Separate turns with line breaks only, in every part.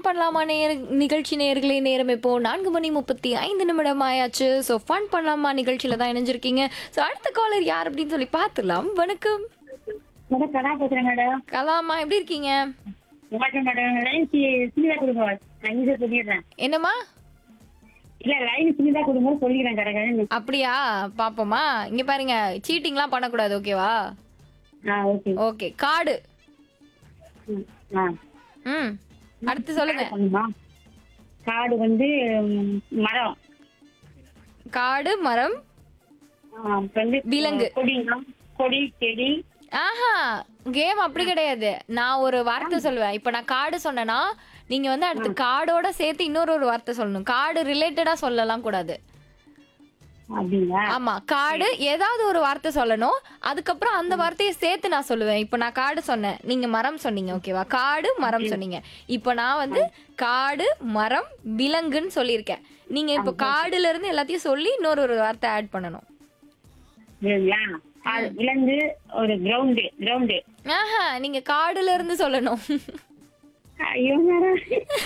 பண்ணலாமா நேர நிகழ்ச்சி நேர்களே நேரம் இப்போ நான்கு மணி முப்பத்தி ஐந்து நிமிடம் ஆயாச்சு ஸோ ஃபன் பண்ணலாமா நிகழ்ச்சியில தான் இணைஞ்சிருக்கீங்க ஸோ அடுத்த காலர் யார் அப்படின்னு சொல்லி பார்த்துலாம் வணக்கம்
மேடம் கலா பேசுறேன் மேடம்
கலாமா எப்படி இருக்கீங்க
வணக்கம் மேடம் லைன் சின்னதா கொடுங்க நான் இங்க சொல்லிடுறேன்
என்னம்மா
இல்ல லைன் சின்னதா கொடுங்க சொல்லிடுறேன் கடை
அப்படியா பாப்போமா இங்க பாருங்க சீட்டிங்லாம் பண்ணக்கூடாது ஓகேவா
ஆ ஓகே
ஓகே காடு
ஆ
ம் அடுத்து சொல்லுங்க
பண்ணுமா காடு வந்து ம், மரம்
காடு மரம்
ஆ, அப்புறம் வந்து
விலங்கு.
கொடி கொடி செடி
ஆஹா கேம் அப்படி கிடையாது நான் ஒரு வார்த்தை சொல்லுவேன் இப்போ நான் காடு சொன்னேன்னா நீங்க வந்து அடுத்து காடோட சேர்த்து இன்னொரு ஒரு வார்த்தை சொல்லணும் காடு ரிலேட்டடா சொல்லலாம் கூடாது
அப்படிங்களா
ஆமா காடு ஏதாவது ஒரு வார்த்தை சொல்லணும் அதுக்கப்புறம் அந்த வார்த்தையை சேர்த்து நான் சொல்லுவேன் இப்போ நான் காடு சொன்னேன் நீங்க மரம் சொன்னீங்க ஓகேவா காடு மரம் சொன்னீங்க இப்போ நான் வந்து காடு மரம் விலங்குன்னு சொல்லியிருக்கேன் நீங்க இப்போ காடுல இருந்து எல்லாத்தையும் சொல்லி இன்னொரு ஒரு வார்த்தை ஆட் பண்ணணும்
இல்லைங்களா அது விலங்கு ஒரு கிரவுண்டு கிரவுண்டு
ஆஹா நீங்க காடுல இருந்து சொல்லணும்
ஐயோ மேடம்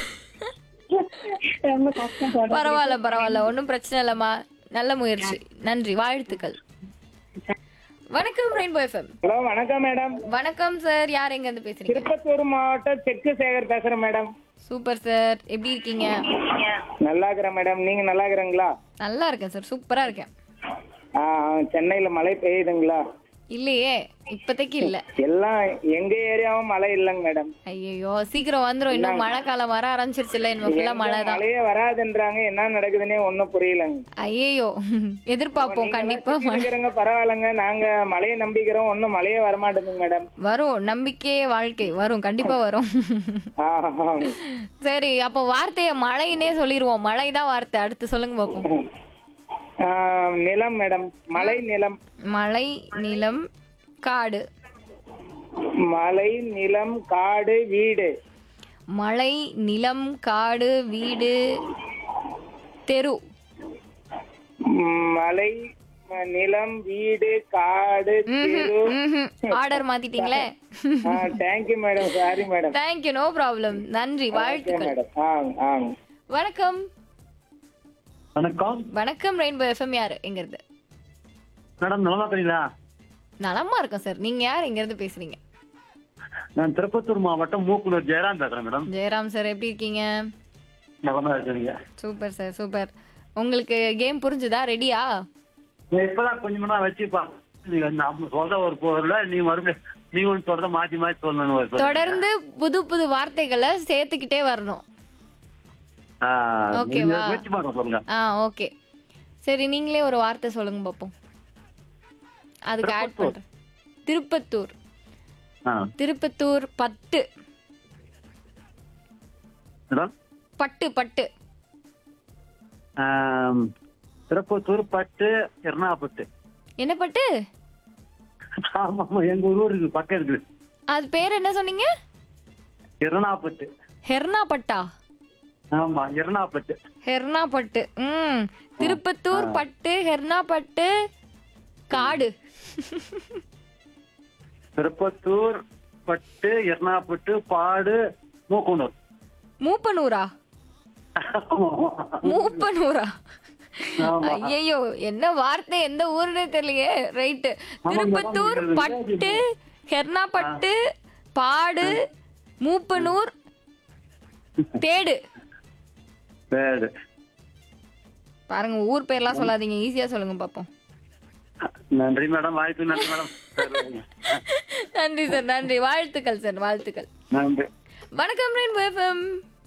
ரொம்ப கஷ்டம் சொல்றேன்.
பரவாயில்ல பரவாயில்ல ஒன்றும் பிரச்சனை இல்லம்மா நல்ல முயற்சி நன்றி வாழ்த்துக்கள் வணக்கம் ரெயின்போ எஃப்எம்
ஹலோ வணக்கம் மேடம்
வணக்கம் சார் யார் எங்க இருந்து பேசுறீங்க
திருப்பத்தூர் மாவட்டம் செக்கு சேகர் பேசுறேன் மேடம்
சூப்பர் சார் எப்படி இருக்கீங்க
நல்லா இருக்கிறேன் மேடம் நீங்க நல்லா இருக்கிறீங்களா
நல்லா இருக்கேன் சார் சூப்பரா இருக்கேன்
ஆ, சென்னையில மழை பெய்யுதுங்களா
இல்லையே இப்போதைக்கு இல்ல
எல்லாம் எங்க ஏரியாவும் மழை இல்லைங்க மேடம்
ஐயோ சீக்கிரம் வந்துரும் இன்னும் மழை காலம் வர ஆரம்பிச்சிருச்சுல இன்னும் ஃபுல்லா மழை தான்
மழையே வராதுன்றாங்க என்ன நடக்குதுன்னே ஒண்ணும் புரியலங்க
ஐயோ எதிர்பார்ப்போம் கண்டிப்பா மழை
இருக்கிறவங்க பரவாயில்லைங்க நாங்க மழையை நம்பிக்கிறோம் ஒன்னும் மழையே வரமாட்டேங்குங்க மேடம்
வரும் நம்பிக்கையே வாழ்க்கை வரும் கண்டிப்பா வரும்
ஆ,
சரி அப்போ வார்த்தைய மழைன்னே சொல்லிடுவோம் மழை தான் வார்த்தை அடுத்து சொல்லுங்க பார்ப்போம்
ஆ, நிலம் மேடம் மலை நிலம்
மலை நிலம் காடு
மலை நிலம் காடு வீடு
மலை நிலம் காடு வீடு தெரு
ம், மலை ம- நிலம் வீடு காடு தெரு
ஆர்டர் மாத்திட்டீங்களே
thank you madam sorry madam
thank you no problem நன்றி
ஓகே
வாழ்த்துக்கள்
மேடம் ஆ ஆ
வணக்கம்
வணக்கம்
வணக்கம் ரெயின்போ எஃப்எம் யார் எங்க இருந்து
மேடம் நலமா இருக்கீங்களா
நலமா இருக்கேன் சார் நீங்க யார் எங்க இருந்து பேசுறீங்க
நான் திருப்பத்தூர் மாவட்டம் மூக்குனூர் ஜெயராம் பேசுறேன் மேடம்
ஜெயராம் சார் எப்படி இருக்கீங்க
நலமா இருக்கிறீங்க
சூப்பர் சார் சூப்பர் உங்களுக்கு கேம் புரிஞ்சுதா ரெடியா
நான் இப்பதான் கொஞ்சம் தான் வச்சுப்பா நீங்க நம்ம சொல்ற ஒரு பொருள நீ மறுபடியும் நீ ஒன்று சொல்ற மாத்தி மாத்தி சொல்லணும் ஒரு பொருள்.
தொடர்ந்து புது புது வார்த்தைகளை சேர்த்துக்கிட்டே வரணும்
ஆ,
ஓகேவா?
நீங்க முயற்சி பண்ண சொல்லுங்க
ஆ ஓகே சரி நீங்களே ஒரு வார்த்தை சொல்லுங்க பார்ப்போம் அதுக்கு ஆட் பண்றேன் திருப்பத்தூர்
ஆ,
திருப்பத்தூர் பட்டு
மேடம்
பட்டு பட்டு
ஆம், திருப்பத்தூர் பட்டு எர்ணாபட்டு
என்ன பட்டு
ஆமா ஆமா எங்க ஒரு ஊர் இருக்கு பக்கம் இருக்குது
அது பேர் என்ன சொன்னீங்க
எர்ணாபட்டு
ஹெர்னா பட்டா
ஆமா எர்ணாபட்டு
ஹெர்னா பட்டு ம் திருப்பத்தூர் பட்டு ஹெர்னா பட்டு காடு
திருப்பத்தூர் பட்டு எர்ணாபட்டு பாடு மூக்குனூர்
மூப்பனூரா மூப்பனூரா
ஆமா.
ஐயோ என்ன வார்த்தை எந்த ஊருன்னே தெரியலையே ரைட்டு திருப்பத்தூர்
ஆமா,
பட்டு ஹெர்னா பட்டு பாடு மூப்பனூர் தேடு
சரி
பாருங்க ஊர் பேர்லாம் சொல்லாதீங்க ஈஸியா சொல்லுங்க பாப்போம்
நன்றி மேடம் வாய்ப்பு நன்றி மேடம் சரி.
நன்றி சார் நன்றி வாழ்த்துக்கள் சார் வாழ்த்துக்கள்
நன்றி
வணக்கம் ரெயின்போ எஃப்எம்